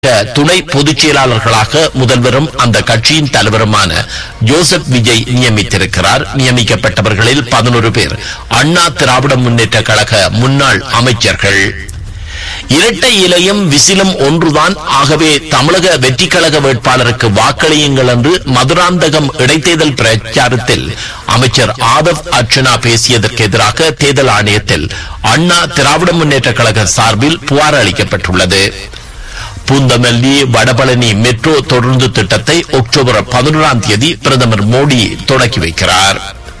துணை பொதுச் செயலாளர்களாக முதல்வரும் அந்த கட்சியின் தலைவருமான ஜோசப் விஜய் நியமித்திருக்கிறார் நியமிக்கப்பட்டவர்களில் பதினொரு பேர் அண்ணா திராவிட முன்னேற்ற கழக முன்னாள் அமைச்சர்கள் இரட்டை இலையும் விசிலும் ஒன்றுதான் ஆகவே தமிழக வெற்றி கழக வேட்பாளருக்கு வாக்களியுங்கள் என்று மதுராந்தகம் இடைத்தேர்தல் பிரச்சாரத்தில் அமைச்சர் ஆதவ் அர்ச்சனா பேசியதற்கு எதிராக தேர்தல் ஆணையத்தில் அண்ணா திராவிட முன்னேற்ற கழக சார்பில் புகார் அளிக்கப்பட்டுள்ளது பூந்தமல்லி வடபழனி மெட்ரோ தொடர்ந்து திட்டத்தை அக்டோபர் பதினொன்றாம் தேதி பிரதமர் மோடி தொடக்கி வைக்கிறார்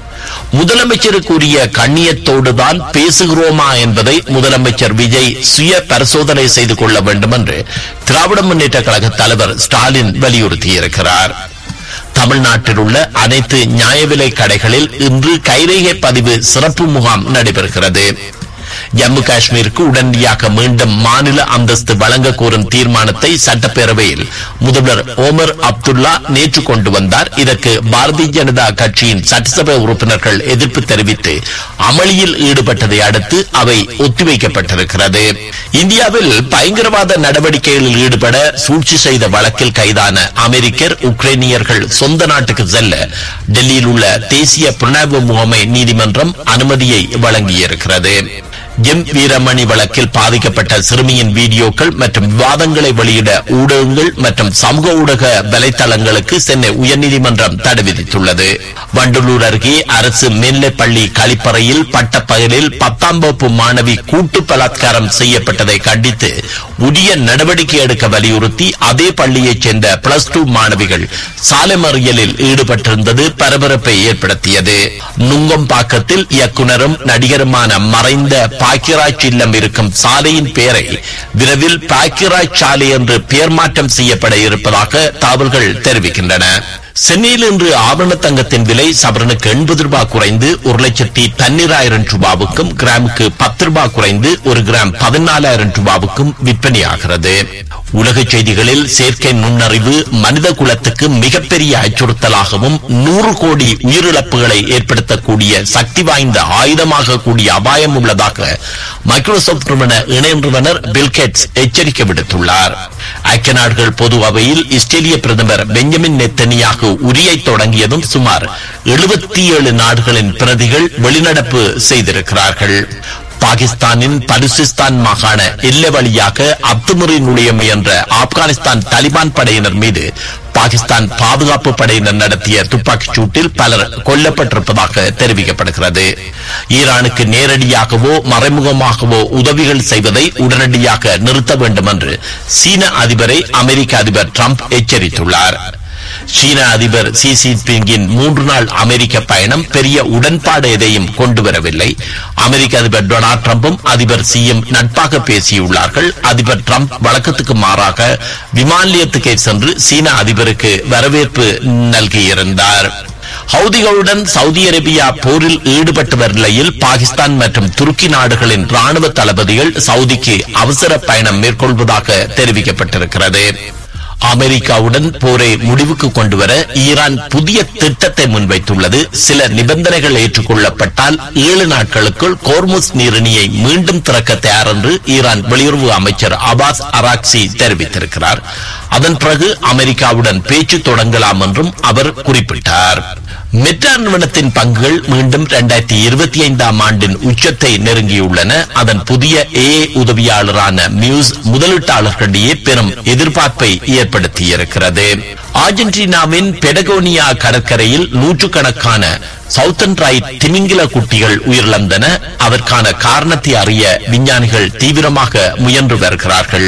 முதலமைச்சருக்குரிய கண்ணியத்தோடுதான் பேசுகிறோமா என்பதை முதலமைச்சர் விஜய் சுய பரிசோதனை செய்து கொள்ள வேண்டும் என்று திராவிட முன்னேற்ற கழக தலைவர் ஸ்டாலின் வலியுறுத்தியிருக்கிறார் தமிழ்நாட்டில் உள்ள அனைத்து நியாய விலை கடைகளில் இன்று கைரேகை பதிவு சிறப்பு முகாம் நடைபெறுகிறது ஜம்மு காஷ்மீருக்கு உடனடியாக மீண்டும் மாநில அந்தஸ்து வழங்க கோரும் தீர்மானத்தை சட்டப்பேரவையில் முதல்வர் ஓமர் அப்துல்லா நேற்று கொண்டு வந்தார் இதற்கு பாரதிய ஜனதா கட்சியின் சட்டசபை உறுப்பினர்கள் எதிர்ப்பு தெரிவித்து அமளியில் ஈடுபட்டதை அடுத்து அவை ஒத்திவைக்கப்பட்டிருக்கிறது இந்தியாவில் பயங்கரவாத நடவடிக்கைகளில் ஈடுபட சூழ்ச்சி செய்த வழக்கில் கைதான அமெரிக்கர் உக்ரைனியர்கள் சொந்த நாட்டுக்கு செல்ல டெல்லியில் உள்ள தேசிய புலனாய்வு முகமை நீதிமன்றம் அனுமதியை வழங்கியிருக்கிறது எம் வீரமணி வழக்கில் பாதிக்கப்பட்ட சிறுமியின் வீடியோக்கள் மற்றும் விவாதங்களை வெளியிட ஊடகங்கள் மற்றும் சமூக ஊடக வலைத்தளங்களுக்கு சென்னை உயர்நீதிமன்றம் தடை விதித்துள்ளது வண்டலூர் அருகே அரசு மேல்நிலைப்பள்ளி கழிப்பறையில் பட்டப்பகலில் பத்தாம் வகுப்பு மாணவி கூட்டு பலாத்காரம் செய்யப்பட்டதை கண்டித்து உரிய நடவடிக்கை எடுக்க வலியுறுத்தி அதே பள்ளியைச் சேர்ந்த பிளஸ் டூ மாணவிகள் சாலை மறியலில் ஈடுபட்டிருந்தது பரபரப்பை ஏற்படுத்தியது நுங்கம்பாக்கத்தில் இயக்குனரும் நடிகருமான மறைந்த பாக்கியராஜ் இல்லம் இருக்கும் சாலையின் பெயரை விரைவில் பாக்கியராஜ் சாலை என்று பெயர் மாற்றம் செய்யப்பட இருப்பதாக தகவல்கள் தெரிவிக்கின்றன சென்னையில் இன்று ஆபரண தங்கத்தின் விலை சவரனுக்கு எண்பது ரூபாய் குறைந்து ஒரு லட்சத்தி பன்னிராயிரம் ரூபாவுக்கும் கிராமுக்கு பத்து ரூபாய் குறைந்து ஒரு கிராம் பதினாலாயிரம் ரூபாவுக்கும் விற்பனையாகிறது உலக செய்திகளில் செயற்கை நுண்ணறிவு மனித குலத்துக்கு மிகப்பெரிய அச்சுறுத்தலாகவும் நூறு கோடி உயிரிழப்புகளை ஏற்படுத்தக்கூடிய சக்தி வாய்ந்த ஆயுதமாக கூடிய அபாயம் உள்ளதாக மைக்ரோசாப்ட் நிறுவன இணை நிறுவனர் பில்கேட்ஸ் எச்சரிக்கை விடுத்துள்ளார் ஐக்கிய நாடுகள் பொது அவையில் இஸ்ரேலிய பிரதமர் பெஞ்சமின் நெத்தனியாக உரியை தொடங்கியதும் சுமார் எழுபத்தி ஏழு நாடுகளின் பிரதிகள் வெளிநடப்பு செய்திருக்கிறார்கள் பாகிஸ்தானின் பலுசிஸ்தான் மாகாண எல்லை வழியாக அத்துமுறை நுழைய முயன்ற ஆப்கானிஸ்தான் தாலிபான் படையினர் மீது பாகிஸ்தான் பாதுகாப்பு படையினர் நடத்திய துப்பாக்கிச் சூட்டில் பலர் கொல்லப்பட்டிருப்பதாக தெரிவிக்கப்படுகிறது ஈரானுக்கு நேரடியாகவோ மறைமுகமாகவோ உதவிகள் செய்வதை உடனடியாக நிறுத்த வேண்டும் என்று சீன அதிபரை அமெரிக்க அதிபர் டிரம்ப் எச்சரித்துள்ளார் சீன அதிபர் சி ஜின்பிங்கின் மூன்று நாள் அமெரிக்க பயணம் பெரிய உடன்பாடு எதையும் கொண்டு வரவில்லை அமெரிக்க அதிபர் டொனால்ட் டிரம்பும் அதிபர் சியும் நட்பாக பேசியுள்ளார்கள் அதிபர் டிரம்ப் வழக்கத்துக்கு மாறாக விமான நிலையத்துக்கே சென்று சீன அதிபருக்கு வரவேற்பு நல்கியிருந்தார் ஹவுதிகளுடன் சவுதி அரேபியா போரில் ஈடுபட்டு வரும் நிலையில் பாகிஸ்தான் மற்றும் துருக்கி நாடுகளின் ராணுவ தளபதிகள் சவுதிக்கு அவசர பயணம் மேற்கொள்வதாக தெரிவிக்கப்பட்டிருக்கிறது அமெரிக்காவுடன் போரை முடிவுக்கு கொண்டுவர ஈரான் புதிய திட்டத்தை முன்வைத்துள்ளது சில நிபந்தனைகள் ஏற்றுக்கொள்ளப்பட்டால் ஏழு நாட்களுக்குள் கோர்முஸ் நீரிணியை மீண்டும் திறக்க தயார் என்று ஈரான் வெளியுறவு அமைச்சர் அபாஸ் அராக்சி தெரிவித்திருக்கிறார் அதன் பிறகு அமெரிக்காவுடன் பேச்சு தொடங்கலாம் என்றும் அவர் குறிப்பிட்டார் மெட்ரா நிறுவனத்தின் பங்குகள் மீண்டும் இரண்டாயிரத்தி இருபத்தி ஐந்தாம் ஆண்டின் உச்சத்தை நெருங்கியுள்ளன அதன் புதிய ஏ உதவியாளரான மியூஸ் முதலீட்டாளர்களிடையே பெரும் எதிர்பார்ப்பை ஏற்படுத்தியிருக்கிறது அர்ஜென்டினாவின் பெடகோனியா கடற்கரையில் நூற்றுக்கணக்கான சவுத்தன் ரைட் திமிங்கில குட்டிகள் உயிரிழந்தன அதற்கான காரணத்தை அறிய விஞ்ஞானிகள் தீவிரமாக முயன்று வருகிறார்கள்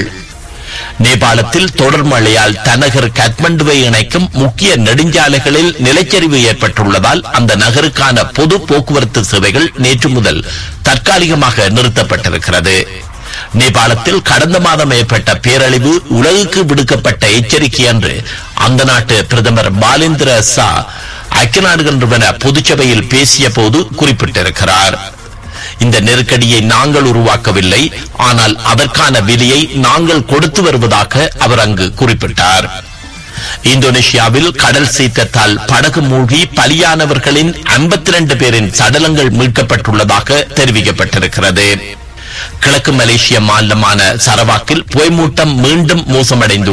நேபாளத்தில் தொடர் மழையால் தனகர் கத்மண்டுவை இணைக்கும் முக்கிய நெடுஞ்சாலைகளில் நிலச்சரிவு ஏற்பட்டுள்ளதால் அந்த நகருக்கான பொது போக்குவரத்து சேவைகள் நேற்று முதல் தற்காலிகமாக நிறுத்தப்பட்டிருக்கிறது நேபாளத்தில் கடந்த மாதம் ஏற்பட்ட பேரழிவு உலகுக்கு விடுக்கப்பட்ட எச்சரிக்கை என்று அந்த நாட்டு பிரதமர் பாலேந்திர சா ஐக்கிய நாடுகள் நிறுவன பொதுச்சபையில் பேசிய போது குறிப்பிட்டிருக்கிறார் இந்த நெருக்கடியை நாங்கள் உருவாக்கவில்லை ஆனால் அதற்கான விலையை நாங்கள் கொடுத்து வருவதாக அவர் அங்கு குறிப்பிட்டார் இந்தோனேஷியாவில் கடல் சீற்றத்தால் படகு மூழ்கி பலியானவர்களின் 52 பேரின் சடலங்கள் மீட்கப்பட்டுள்ளதாக தெரிவிக்கப்பட்டிருக்கிறது கிழக்கு மலேசிய மாநிலமான சரவாக்கில் புகைமூட்டம் மீண்டும் மோசமடைந்து